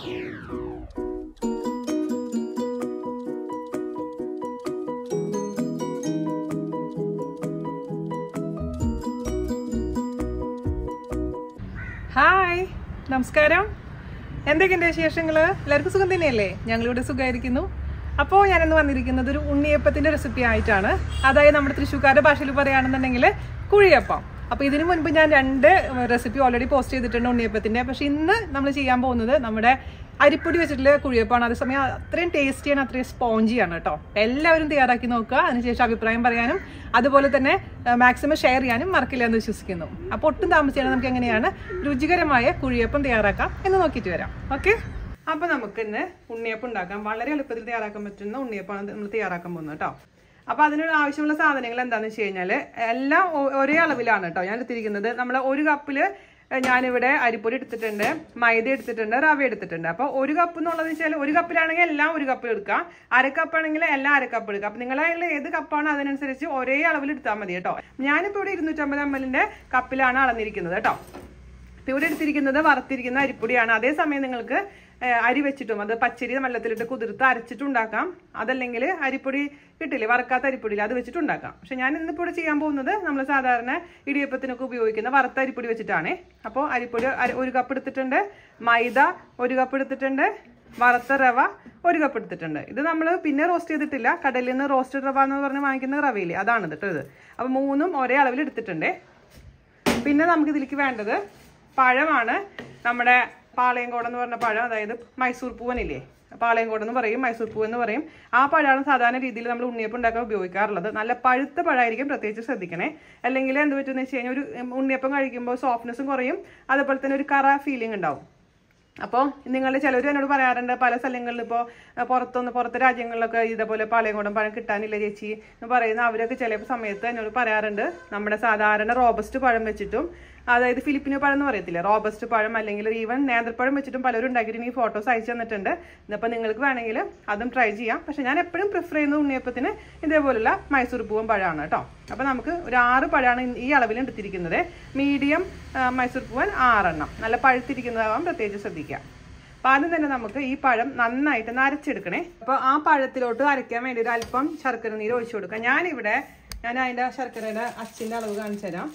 Hi നമസ്കാരം എന്തൊക്കെയുണ്ട് വിശേഷങ്ങൾ എല്ലാവർക്കും സുഖം തന്നെയല്ലേ ഞങ്ങളിവിടെ സുഖമായിരിക്കുന്നു അപ്പോൾ ഞാനിന്ന് വന്നിരിക്കുന്നത് ഒരു ഉണ്ണിയപ്പത്തിന്റെ റെസിപ്പി ആയിട്ടാണ് അതായത് നമ്മുടെ തൃശ്ശൂർക്കാരുടെ ഭാഷയിൽ പറയുകയാണെന്നുണ്ടെങ്കിൽ കുഴിയപ്പം അപ്പോൾ ഇതിനു മുൻപ് ഞാൻ രണ്ട് റെസിപ്പി ഓൾറെഡി പോസ്റ്റ് ചെയ്തിട്ടുണ്ട് ഉണ്ണിയപ്പത്തിന്റെ പക്ഷെ ഇന്ന് നമ്മൾ ചെയ്യാൻ പോകുന്നത് നമ്മുടെ അരിപ്പൊടി വെച്ചിട്ടുള്ള കുഴിയപ്പമാണ് അതേസമയം അത്രയും ടേസ്റ്റിയാണ് അത്രയും സ്പോഞ്ചിയാണ് കേട്ടോ എല്ലാവരും തയ്യാറാക്കി നോക്കുക അതിനുശേഷം അഭിപ്രായം പറയാനും അതുപോലെ തന്നെ മാക്സിമം ഷെയർ ചെയ്യാനും മറക്കില്ല എന്ന് വിശ്വസിക്കുന്നു അപ്പോൾ ഒട്ടും താമസിച്ചാണ് നമുക്ക് എങ്ങനെയാണ് രുചികരമായ കുഴിയപ്പം തയ്യാറാക്കാം എന്ന് നോക്കിയിട്ട് വരാം ഓക്കെ അപ്പോൾ നമുക്ക് ഇന്ന് ഉണ്ണിയപ്പം ഉണ്ടാക്കാം വളരെ എളുപ്പത്തിൽ തയ്യാറാക്കാൻ പറ്റുന്ന ഉണ്ണിയപ്പമാണ് നമ്മൾ തയ്യാറാക്കാൻ പോകുന്നത് കേട്ടോ അപ്പോൾ അതിന് ആവശ്യമുള്ള സാധനങ്ങൾ എന്താണെന്ന് വെച്ച് കഴിഞ്ഞാൽ എല്ലാം ഒ- ഒരേ അളവിലാണ് കേട്ടോ ഞാൻ എടുത്തിരിക്കുന്നത് നമ്മൾ ഒരു കപ്പിൽ ഞാനിവിടെ അരിപ്പൊടി എടുത്തിട്ടുണ്ട് മൈദ എടുത്തിട്ടുണ്ട് റവ എടുത്തിട്ടുണ്ട് അപ്പോൾ ഒരു കപ്പ് എന്നുള്ളത് വെച്ചാൽ ഒരു കപ്പിലാണെങ്കിൽ എല്ലാം ഒരു കപ്പിൽ എടുക്കുക അര കപ്പാണെങ്കിൽ എല്ലാം അര കപ്പ് എടുക്കുക അപ്പോൾ നിങ്ങളെ കയ്യിൽ ഏത് കപ്പാണ് അതിനനുസരിച്ച് ഒരേ അളവിൽ എടുത്താൽ മതി കേട്ടോ ഞാനിപ്പോൾ ഇവിടെ ഇരുന്നൂറ്റമ്പത് എം എല്ലിൻ്റെ കപ്പിലാണ് അളന്നിരിക്കുന്നത് കേട്ടോ ഇപ്പൊ ഇവിടെ എടുത്തിരിക്കുന്നത് വറുത്തിരിക്കുന്ന അരിപ്പൊടിയാണ് അതേസമയം നിങ്ങൾക്ക് ഏഹ്, അരി വെച്ചിട്ടും അത് പച്ചരി വെള്ളത്തിലിട്ട് കുതിർത്ത് അരച്ചിട്ടുണ്ടാക്കാം അതല്ലെങ്കിൽ അരിപ്പൊടി കിട്ടില്ലേ വറക്കാത്ത അരിപ്പൊടിയിൽ അത് വെച്ചിട്ടുണ്ടാക്കാം പക്ഷെ ഞാൻ ഇന്നിപ്പോൾ ഇവിടെ ചെയ്യാൻ പോകുന്നത് നമ്മൾ സാധാരണ ഇടിയപ്പത്തിനൊക്കെ ഉപയോഗിക്കുന്ന വറുത്ത അരിപ്പൊടി വെച്ചിട്ടാണ് അപ്പോൾ അരിപ്പൊടി അര- ഒരു കപ്പ് എടുത്തിട്ടുണ്ട് മൈദ ഒരു കപ്പ് എടുത്തിട്ടുണ്ട് വറുത്ത റവ ഒരു കപ്പ് എടുത്തിട്ടുണ്ട് ഇത് നമ്മൾ പിന്നെ റോസ്റ്റ് ചെയ്തിട്ടില്ല കടലിൽ നിന്ന് റോസ്റ്റഡ് റവ എന്ന് പറഞ്ഞ് വാങ്ങിക്കുന്ന റവയില്ലേ അതാണ് കേട്ടോ ഇത് അപ്പോൾ മൂന്നും ഒരേ അളവിൽ എടുത്തിട്ടുണ്ട് പിന്നെ നമുക്ക് ഇതിലേക്ക് വേണ്ടത് പഴമാണ് നമ്മുടെ പാളയംകോട് എന്ന് പറഞ്ഞ പഴം അതായത് മൈസൂർ പൂവനില്ലേ പാളയംകോട് എന്ന് പറയും മൈസൂർ പൂവ് എന്ന് പറയും ആ പഴമാണ് സാധാരണ രീതിയിൽ നമ്മൾ ഉണ്ണിയപ്പം ഉണ്ടാക്കാൻ ഉപയോഗിക്കാറുള്ളത് നല്ല പഴുത്ത പഴമായിരിക്കും പ്രത്യേകിച്ച് ശ്രദ്ധിക്കണേ അല്ലെങ്കിൽ എന്ത് പറ്റുമെന്ന് വെച്ച് കഴിഞ്ഞാൽ ഒരു ഉം, ഉണ്ണിയപ്പം കഴിക്കുമ്പോൾ സോഫ്റ്റ്നെസ്സും കുറയും അതുപോലെ തന്നെ ഒരു കറ ഫീലിംഗ് ഉണ്ടാവും അപ്പോൾ നിങ്ങൾ ചിലർ എന്നോട് പറയാറുണ്ട് പല സ്ഥലങ്ങളിൽ ഇപ്പോൾ പുറത്തൊന്ന് പുറത്തെ രാജ്യങ്ങളിലൊക്കെ ഇതേപോലെ പാളയംകോടൻ പഴം കിട്ടാനില്ല ചേച്ചി എന്ന് പറയുന്ന അവരൊക്കെ ചില സമയത്ത് എന്നോട് പറയാറുണ്ട് നമ്മുടെ സാധാരണ റോബസ്റ്റ് പഴം വെച്ചിട്ടും അതായത് ഫിലിപ്പിനോ പഴം എന്ന് പറയത്തില്ല റോബസ്റ്റ് പഴം അല്ലെങ്കിൽ ഈവൻ നേന്ത്രപ്പഴം വെച്ചിട്ടും പലരും ഉണ്ടാക്കിയിട്ട് എനിക്ക് ഫോട്ടോസ് അയച്ചു തന്നിട്ടുണ്ട് അപ്പോൾ നിങ്ങൾക്ക് വേണമെങ്കിൽ അതും ട്രൈ ചെയ്യാം പക്ഷെ ഞാൻ എപ്പോഴും പ്രിഫർ ചെയ്യുന്ന ഉണ്ണിയപ്പത്തിന് ഇതേപോലുള്ള മൈസൂർ പൂവൻ പഴമാണ് കേട്ടോ അപ്പോൾ നമുക്ക് ഒരു ആറ് പഴമാണ് ഈ അളവിൽ എടുത്തിരിക്കുന്നത് മീഡിയം മൈസൂർ പൂവൻ ആറെണ്ണം നല്ല പഴുത്തിരിക്കുന്നതാവാൻ പ്രത്യേകിച്ച് ശ്രദ്ധിക്കുക അപ്പോൾ ആദ്യം തന്നെ നമുക്ക് ഈ പഴം നന്നായിട്ട് ഒന്ന് അരച്ചെടുക്കണേ അപ്പോൾ ആ പഴത്തിലോട്ട് അരയ്ക്കാൻ വേണ്ടി ഒരു അല്പം ശർക്കര നീര് ഒഴിച്ചു കൊടുക്കാം ഞാനിവിടെ ഞാൻ അതിൻ്റെ ശർക്കരയുടെ അച്ചിൻ്റെ അളവ് കാണിച്ചു തരാം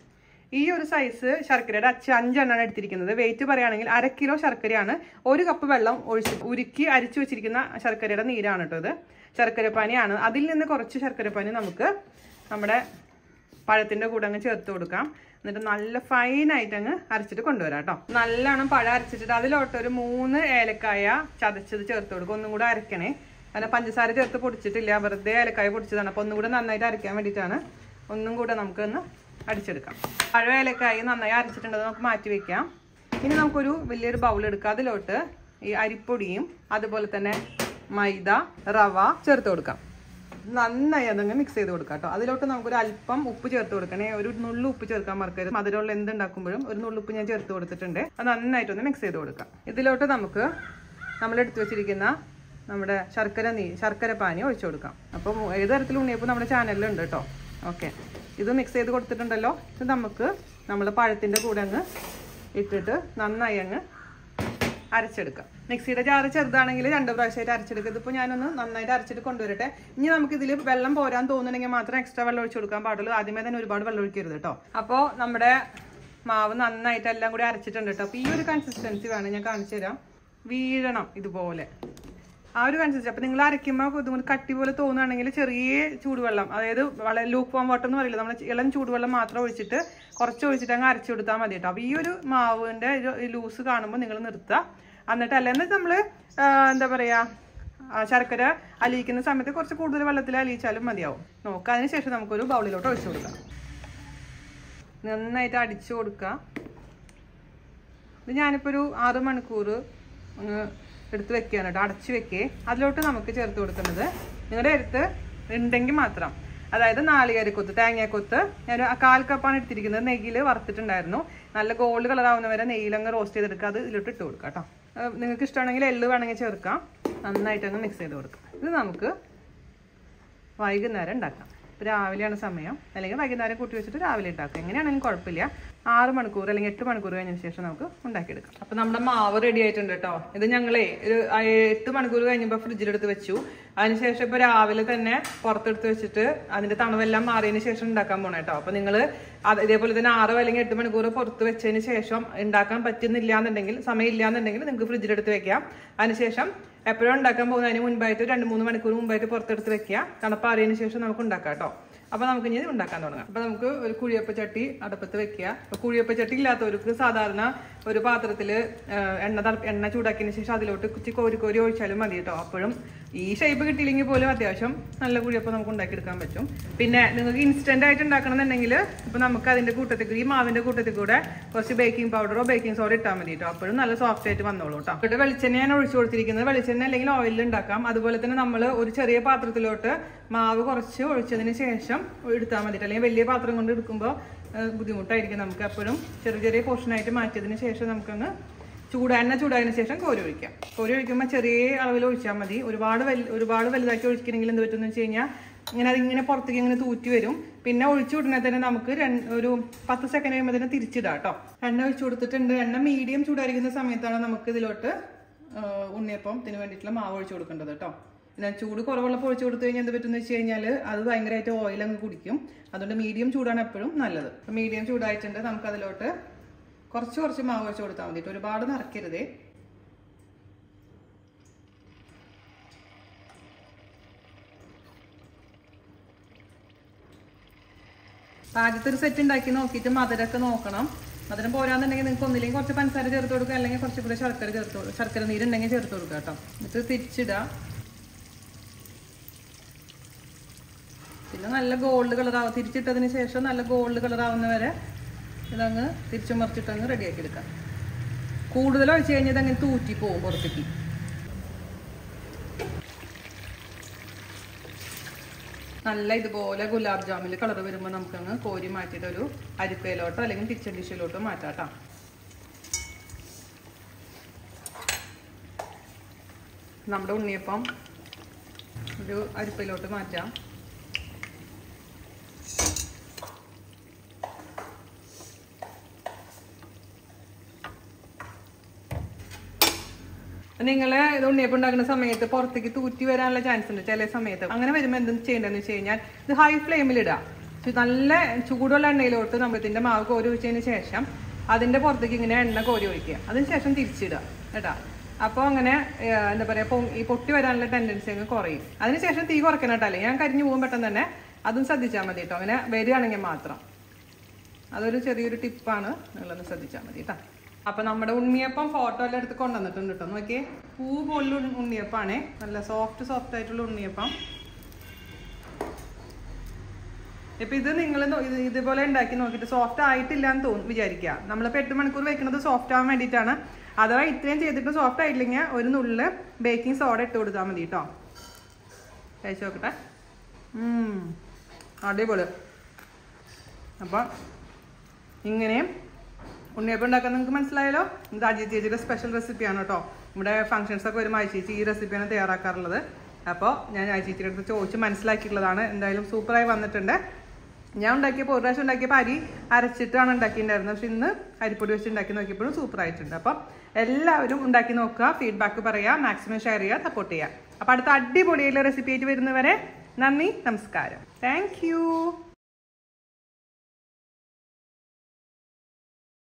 ഈ ഒരു സൈസ് ശർക്കരയുടെ അച്ച് അഞ്ചെണ്ണമാണ് എടുത്തിരിക്കുന്നത് വെയിറ്റ് പറയുകയാണെങ്കിൽ അര കിലോ ശർക്കരയാണ് ഒരു കപ്പ് വെള്ളം ഒഴിച്ച് ഉരുക്കി അരിച്ചു വെച്ചിരിക്കുന്ന ശർക്കരയുടെ നീരാണ് കേട്ടോ ഇത് ശർക്കരപ്പാനിയാണ് അതിൽ നിന്ന് കുറച്ച് ശർക്കരപ്പാനി നമുക്ക് നമ്മുടെ പഴത്തിൻ്റെ കൂടെ അങ്ങ് ചേർത്ത് കൊടുക്കാം എന്നിട്ട് നല്ല ഫൈനായിട്ട് അങ്ങ് അരച്ചിട്ട് കൊണ്ടുവരാം കേട്ടോ നല്ലോണം പഴം അരച്ചിട്ട് അതിലോട്ട് ഒരു മൂന്ന് ഏലക്കായ ചതച്ചത് ചേർത്ത് കൊടുക്കും ഒന്നും കൂടെ അരക്കണേ അങ്ങനെ പഞ്ചസാര ചേർത്ത് പൊടിച്ചിട്ടില്ല വെറുതെ ഏലക്കായ പൊടിച്ചതാണ് അപ്പോൾ ഒന്നും കൂടെ നന്നായിട്ട് അരയ്ക്കാൻ വേണ്ടിയിട്ടാണ് ഒന്നും കൂടെ നമുക്കൊന്ന് അടിച്ചെടുക്കാം പഴം ഏലക്കായ നന്നായി അരച്ചിട്ടുണ്ട് അത് നമുക്ക് മാറ്റി വെക്കാം ഇനി നമുക്കൊരു വലിയൊരു ബൗൾ എടുക്കാം അതിലോട്ട് ഈ അരിപ്പൊടിയും അതുപോലെ തന്നെ മൈദ റവ ചേർത്ത് കൊടുക്കാം നന്നായി അതങ്ങ് മിക്സ് ചെയ്ത് കൊടുക്കാം കേട്ടോ അതിലോട്ട് നമുക്കൊരു അല്പം ഉപ്പ് ചേർത്ത് കൊടുക്കണേ ഒരു നുള്ളു ഉപ്പ് ചേർക്കാൻ മറക്കരുത് മധുരമുള്ള എന്തുണ്ടാക്കുമ്പോഴും ഒരു നുള്ളുപ്പ് ഞാൻ ചേർത്ത് കൊടുത്തിട്ടുണ്ട് അത് നന്നായിട്ടൊന്ന് മിക്സ് ചെയ്ത് കൊടുക്കാം ഇതിലോട്ട് നമുക്ക് നമ്മൾ എടുത്തു വെച്ചിരിക്കുന്ന നമ്മുടെ ശർക്കര നീ ശർക്കര പാനി ഒഴിച്ചു കൊടുക്കാം അപ്പം ഏത് തരത്തിലുള്ള ഉണ്ണിയപ്പം നമ്മുടെ ചാനലിലുണ്ട് കേട്ടോ ഓക്കെ ഇത് മിക്സ് ചെയ്ത് കൊടുത്തിട്ടുണ്ടല്ലോ ഇത് നമുക്ക് നമ്മൾ പഴത്തിൻ്റെ കൂടെ അങ്ങ് ഇട്ടിട്ട് നന്നായി അങ്ങ് അരച്ചെടുക്കാം മിക്സിയുടെ ജാറ് ചെറുതാണെങ്കിൽ രണ്ട് പ്രാവശ്യമായിട്ട് അരച്ചെടുക്കുക ഇതിപ്പോൾ ഞാനൊന്ന് നന്നായിട്ട് അരച്ചിട്ട് കൊണ്ടുവരട്ടെ ഇനി നമുക്ക് ഇതിൽ വെള്ളം പോരാൻ തോന്നുന്നെങ്കിൽ മാത്രം എക്സ്ട്രാ വെള്ളം ഒഴിച്ചു കൊടുക്കാൻ പാടുള്ളൂ ആദ്യമേ തന്നെ ഒരുപാട് വെള്ളം ഒഴിക്കരുത് കേട്ടോ അപ്പോൾ നമ്മുടെ മാവ് നന്നായിട്ട് എല്ലാം കൂടി അരച്ചിട്ടുണ്ട് കേട്ടോ അപ്പോൾ ഈ ഒരു കൺസിസ്റ്റൻസി വേണം ഞാൻ കാണിച്ചു തരാം വീഴണം ഇതുപോലെ ആ ഒരു കൺസിസ്റ്റൻസി അപ്പോൾ നിങ്ങൾ അരയ്ക്കുമ്പോൾ ഇതുകൊണ്ട് കട്ടി പോലെ തോന്നുകയാണെങ്കിൽ ചെറിയ ചൂടുവെള്ളം അതായത് വളരെ ലൂക്ക് വാം വാട്ടർ എന്ന് പറയില്ല നമ്മൾ ഇളം ചൂടുവെള്ളം മാത്രം ഒഴിച്ചിട്ട് കുറച്ച് ഒഴിച്ചിട്ട് അങ്ങ് അരച്ചു കൊടുത്താൽ മതി കേട്ടോ അപ്പോൾ ഈ ഒരു മാവിൻ്റെ ലൂസ് കാണുമ്പോൾ നിങ്ങൾ നിർത്തുക എന്നിട്ട് അല്ലെങ്കിൽ നമ്മൾ എന്താ പറയുക ശർക്കര അലിയിക്കുന്ന സമയത്ത് കുറച്ച് കൂടുതൽ വെള്ളത്തിൽ അലിയിച്ചാലും മതിയാവും നോക്കുക അതിന് ശേഷം നമുക്കൊരു ബൗളിലോട്ട് ഒഴിച്ചു കൊടുക്കാം നന്നായിട്ട് അടിച്ചു കൊടുക്കുക ഇത് ഞാനിപ്പോൾ ഒരു ആറ് മണിക്കൂർ അങ്ങ് എടുത്ത് വെക്കുകയാണ് കേട്ടോ അടച്ച് വെക്കേ അതിലോട്ട് നമുക്ക് ചേർത്ത് കൊടുക്കുന്നത് നിങ്ങളുടെ അടുത്ത് ഉണ്ടെങ്കിൽ മാത്രം അതായത് നാളികേരക്കൊത്ത് തേങ്ങാക്കൊത്ത് ഞാൻ ഒരു കാൽ കപ്പാണ് എടുത്തിരിക്കുന്നത് നെയ്യിൽ വറുത്തിട്ടുണ്ടായിരുന്നു നല്ല ഗോൾഡ് കളർ ആവുന്ന വരെ നെയ്യിലങ്ങ് റോസ്റ്റ് ചെയ്തെടുക്കുക അത് ഇതിലോട്ട് ഇട്ട് കൊടുക്കുക കേട്ടോ ഏഹ് നിങ്ങൾക്ക് ഇഷ്ടമാണെങ്കിൽ എള്ള് വേണമെങ്കിൽ ചേർക്കാം നന്നായിട്ട് അങ്ങ് മിക്സ് ചെയ്ത് കൊടുക്കാം ഇത് നമുക്ക് വൈകുന്നേരം ഉണ്ടാക്കാം ഇപ്പോൾ രാവിലെയാണ് സമയം അല്ലെങ്കിൽ വൈകുന്നേരം കൂട്ടി വെച്ചിട്ട് രാവിലെ ഉണ്ടാക്കാം എങ്ങനെയാണെങ്കിലും കുഴപ്പമില്ല ആറ് മണിക്കൂർ അല്ലെങ്കിൽ എട്ട് മണിക്കൂർ കഴിഞ്ഞതിന് ശേഷം നമുക്ക് ഉണ്ടാക്കിയെടുക്കാം അപ്പൊ നമ്മുടെ മാവ് റെഡി ആയിട്ടുണ്ട് കേട്ടോ ഇത് ഞങ്ങളേ ഒരു ആ എട്ട് മണിക്കൂർ കഴിഞ്ഞപ്പോൾ ഫ്രിഡ്ജിലെടുത്ത് വെച്ചു അതിനുശേഷം ഇപ്പൊ രാവിലെ തന്നെ പുറത്തെടുത്ത് വെച്ചിട്ട് അതിന്റെ തണുവെല്ലാം മാറിയതിന് ശേഷം ഉണ്ടാക്കാൻ പോണേ കേട്ടോ അപ്പൊ നിങ്ങൾ ഇതേപോലെ തന്നെ ആറോ അല്ലെങ്കിൽ എട്ട് മണിക്കൂർ പുറത്ത് വെച്ചതിന് ശേഷം ഉണ്ടാക്കാൻ പറ്റുന്നില്ല എന്നുണ്ടെങ്കിൽ സമയമില്ല എന്നുണ്ടെങ്കിൽ നിങ്ങൾക്ക് ഫ്രിഡ്ജിലെടുത്ത് വെക്കാം അതിനുശേഷം എപ്പോഴും ഉണ്ടാക്കാൻ പോകുന്നതിന് മുൻപായിട്ട് രണ്ട് മൂന്ന് മണിക്കൂർ മുമ്പായിട്ട് പുറത്തെടുത്ത് വെക്കുക തണുപ്പാറിയതിന് ശേഷം നമുക്ക് ഉണ്ടാക്കാം കേട്ടോ അപ്പൊ നമുക്ക് ഇനി ഇത് ഉണ്ടാക്കാൻ തുടങ്ങാം അപ്പൊ നമുക്ക് ഒരു കുഴിയപ്പ ചട്ടി അടുപ്പത്ത് വെക്കുക അപ്പൊ കുഴിയപ്പ ചട്ടി ഇല്ലാത്തവർക്ക് സാധാരണ ഒരു പാത്രത്തില് ആ, എണ്ണ തള- എണ്ണ ചൂടാക്കിയതിന് ശേഷം അതിലോട്ട് കുച്ചി കോരി കോരി ഒഴിച്ചാലും മതി കേട്ടോ അപ്പോഴും ഈ ഷേപ്പ് കിട്ടിയില്ലെങ്കിൽ പോലും അത്യാവശ്യം നല്ല കുഴിയപ്പം നമുക്ക് ഉണ്ടാക്കിയെടുക്കാൻ പറ്റും പിന്നെ നിങ്ങൾക്ക് ഇൻസ്റ്റന്റ് ആയിട്ട് ഉണ്ടാക്കണമെന്നുണ്ടെങ്കിൽ ഇപ്പൊ നമുക്ക് അതിന്റെ കൂട്ടത്തിൽ ഈ മാവിന്റെ കൂട്ടത്തിൽ കൂടെ കുറച്ച് ബേക്കിംഗ് പൗഡറോ ബേക്കിംഗ് സോഡ ഇട്ടാൽ മതി കേട്ടോ അപ്പോഴും നല്ല സോഫ്റ്റ് ആയിട്ട് വന്നോളൂ കേട്ടോ ഇവിടെ വെളിച്ചെണ്ണ ഞാൻ ഒഴിച്ചു കൊടുത്തിരിക്കുന്നത് വെളിച്ചെണ്ണ അല്ലെങ്കിൽ ഓയിലിൽ ഉണ്ടാക്കാം അതുപോലെ തന്നെ നമ്മൾ ഒരു ചെറിയ പാത്രത്തിലോട്ട് മാവ് കുറച്ച് ഒഴിച്ചതിന് ശേഷം എടുത്താൽ മതി അല്ലെങ്കിൽ വലിയ പാത്രം കൊണ്ട് എടുക്കുമ്പോൾ ബുദ്ധിമുട്ടായിരിക്കും നമുക്ക് എപ്പോഴും ചെറിയ ചെറിയ പോർഷനായിട്ട് മാറ്റിയതിന് ശേഷം നമുക്കങ്ങ് ചൂട് എണ്ണ ചൂടായതിനു ശേഷം കോരി ഒഴിക്കാം കോരി ഒഴിക്കുമ്പോൾ ചെറിയ അളവിൽ ഒഴിച്ചാൽ മതി ഒരുപാട് വലു ഒരുപാട് വലുതാക്കി ഒഴിക്കണമെങ്കിൽ എന്ത് പറ്റുമെന്ന് വെച്ച് കഴിഞ്ഞാൽ ഇങ്ങനെ അതിങ്ങനെ പുറത്തേക്ക് ഇങ്ങനെ തൂറ്റി വരും പിന്നെ ഒഴിച്ചു വിടണേ തന്നെ നമുക്ക് രണ്ട് ഒരു പത്ത് സെക്കൻഡ് കഴിയുമ്പോൾ തന്നെ തിരിച്ചിടാം കേട്ടോ എണ്ണ ഒഴിച്ചു കൊടുത്തിട്ടുണ്ട് എണ്ണ മീഡിയം ചൂടായിരിക്കുന്ന സമയത്താണ് നമുക്ക് ഇതിലോട്ട് ആ, ഉണ്ണിയപ്പത്തിന് വേണ്ടിയിട്ടുള്ള മാവ് ഒഴിച്ചു കൊടുക്കേണ്ടത് കേട്ടോ പിന്നെ ചൂട് കുറവുള്ളപ്പോൾ ഒഴിച്ചു കൊടുത്തു കഴിഞ്ഞാൽ എന്ത് പറ്റുമെന്ന് വെച്ച് കഴിഞ്ഞാൽ അത് ഭയങ്കരമായിട്ട് ഓയിൽ അങ്ങ് കുടിക്കും അതുകൊണ്ട് മീഡിയം ചൂടാണ് എപ്പോഴും നല്ലത് മീഡിയം ചൂടായിട്ടുണ്ട് നമുക്ക് അതിലോട്ട് കുറച്ച് കുറച്ച് മാവ് ഒഴിച്ച് കൊടുത്താൽ മതി ട്ടോ. ഒരുപാട് നിറയ്ക്കരുതേ ആദ്യത്തെ ഒരു സെറ്റ് ഉണ്ടാക്കി നോക്കിയിട്ട് മധുരമൊക്കെ നോക്കണം മധുരം പോരാന്നുണ്ടെങ്കിൽ നിങ്ങൾക്ക് ഒന്നില്ലെങ്കിൽ കുറച്ച് പഞ്ചസാര ചേർത്ത് കൊടുക്കുക അല്ലെങ്കിൽ കുറച്ച് കൂടെ ശർക്കര ചേർത്ത് കൊടുക്കുക ശർക്കര നീരുണ്ടെങ്കിൽ ചേർത്ത് കൊടുക്കുക കേട്ടോ എന്നിട്ട് തിരിച്ചിടുക പിന്നെ നല്ല ഗോൾഡ് കളറാവും തിരിച്ചിട്ടതിന് ശേഷം നല്ല ഗോൾഡ് കളറാവുന്ന വരെ ഇതങ്ങ് തിരിച്ചു മറിച്ചിട്ടങ്ങ് റെഡിയാക്കി എടുക്കാം കൂടുതൽ ഒഴിച്ച് കഴിഞ്ഞാൽ അങ്ങനെ തൂറ്റി പോകും പുറത്തേക്ക് നല്ല ഇതുപോലെ ഗുലാബ് ജാമിൽ കളർ വരുമ്പോൾ നമുക്കങ്ങ് കോരി മാറ്റിയിട്ട് ഒരു അരിപ്പയിലോട്ടോ അല്ലെങ്കിൽ കിച്ചൺ ഡിഷിലോട്ടോ മാറ്റാട്ടോ നമ്മുടെ ഉണ്ണിയപ്പം ഒരു അരിപ്പയിലോട്ട് മാറ്റാം നിങ്ങൾ ഇത് ഉണ്ണിയപ്പം ഉണ്ടാക്കുന്ന സമയത്ത് പുറത്തേക്ക് തൂറ്റി വരാനുള്ള ചാൻസ് ഉണ്ട് ചില സമയത്ത് അങ്ങനെ വരുമ്പോൾ എന്തും ചെയ്യേണ്ടതെന്ന് വെച്ച് കഴിഞ്ഞാൽ ഇത് ഹൈ ഫ്ലെയിമിൽ ഇടുക ചു- നല്ല ചൂടുള്ള എണ്ണയിലോട്ട് നമ്മൾ ഇതിന്റെ മാവ് കോരി ഒഴിച്ചതിന് ശേഷം അതിന്റെ പുറത്തേക്ക് ഇങ്ങനെ എണ്ണ കോരി ഒഴിക്കുക അതിന് ശേഷം തിരിച്ചിടുക കേട്ടാ അപ്പോൾ അങ്ങനെ ഏഹ്, എന്താ പറയാ പൊ- ഈ പൊട്ടി വരാനുള്ള ടെൻഡൻസി അങ്ങ് കുറയും അതിനുശേഷം തീ കുറയ്ക്കണം കേട്ടോ അല്ലെങ്കിൽ ഞാൻ കരിഞ്ഞു പോകും പെട്ടെന്ന് തന്നെ അതും ശ്രദ്ധിച്ചാൽ മതി കേട്ടോ അങ്ങനെ വരികയാണെങ്കിൽ മാത്രം അതൊരു ചെറിയൊരു ടിപ്പാണ് നിങ്ങളൊന്ന് ശ്രദ്ധിച്ചാൽ മതി കേട്ടോ അപ്പൊ നമ്മുടെ ഉണ്ണിയപ്പം ഫോട്ടോ എല്ലാം എടുത്ത് കൊണ്ടുവന്നിട്ടുണ്ട് കേട്ടോ നോക്കിയേ പൂ പോലുള്ള ഉണ്ണി- ഉണ്ണിയപ്പാണേ നല്ല സോഫ്റ്റ് സോഫ്റ്റ് ആയിട്ടുള്ള ഉണ്ണിയപ്പം ഇപ്പൊ ഇത് നിങ്ങൾ ഇതുപോലെ ഉണ്ടാക്കി നോക്കിയിട്ട് സോഫ്റ്റ് ആയിട്ടില്ല എന്ന് തോന്നും വിചാരിക്കുക നമ്മളിപ്പോ എട്ട് മണിക്കൂർ വെക്കുന്നത് സോഫ്റ്റ് ആവാൻ വേണ്ടിയിട്ടാണ് അഥവാ ഇത്രയും ചെയ്തിട്ട് സോഫ്റ്റ് ആയില്ലെങ്കിൽ ഒരു നുള്ളില് ബേക്കിംഗ് സോഡ ഇട്ട് കൊടുത്താൽ മതി കേട്ടോ കഴിച്ചു നോക്കട്ടെ ഉം. അടിപൊളി അപ്പം ഇങ്ങനെയും ഉണ്ണിയപ്പം ഉണ്ടാക്കാൻ നിങ്ങൾക്ക് മനസ്സിലായല്ലോ ഇത് അജിത് ചേച്ചിയുടെ സ്പെഷ്യൽ റെസിപ്പിയാണ് കേട്ടോ ഇവിടെ ഫംഗ്ഷൻസ് ഒക്കെ വരുമ്പോൾ ചേച്ചി ഈ റെസിപ്പിയാണ് തയ്യാറാക്കാറുള്ളത് അപ്പോൾ ഞാൻ ചേച്ചിയുടെ അടുത്ത് ചോദിച്ച് മനസ്സിലാക്കിയിട്ടുള്ളതാണ് എന്തായാലും സൂപ്പറായി വന്നിട്ടുണ്ട് ഞാൻ ഉണ്ടാക്കിയപ്പോൾ ഒരു പ്രാവശ്യം ഉണ്ടാക്കിയപ്പോൾ അരി അരച്ചിട്ടാണ് ഉണ്ടാക്കിയിട്ടുണ്ടായിരുന്നത് പക്ഷെ ഇന്ന് അരിപ്പൊടി വെച്ച് ഉണ്ടാക്കി നോക്കിയപ്പോഴും സൂപ്പർ ആയിട്ടുണ്ട് അപ്പം എല്ലാവരും ഉണ്ടാക്കി നോക്കുക ഫീഡ്ബാക്ക് പറയുക മാക്സിമം ഷെയർ ചെയ്യുക സപ്പോർട്ട് ചെയ്യുക അപ്പോൾ അടുത്ത അടിപൊളിയുള്ള റെസിപ്പി ആയിട്ട് വരുന്നവരെ നന്ദി നമസ്കാരം താങ്ക്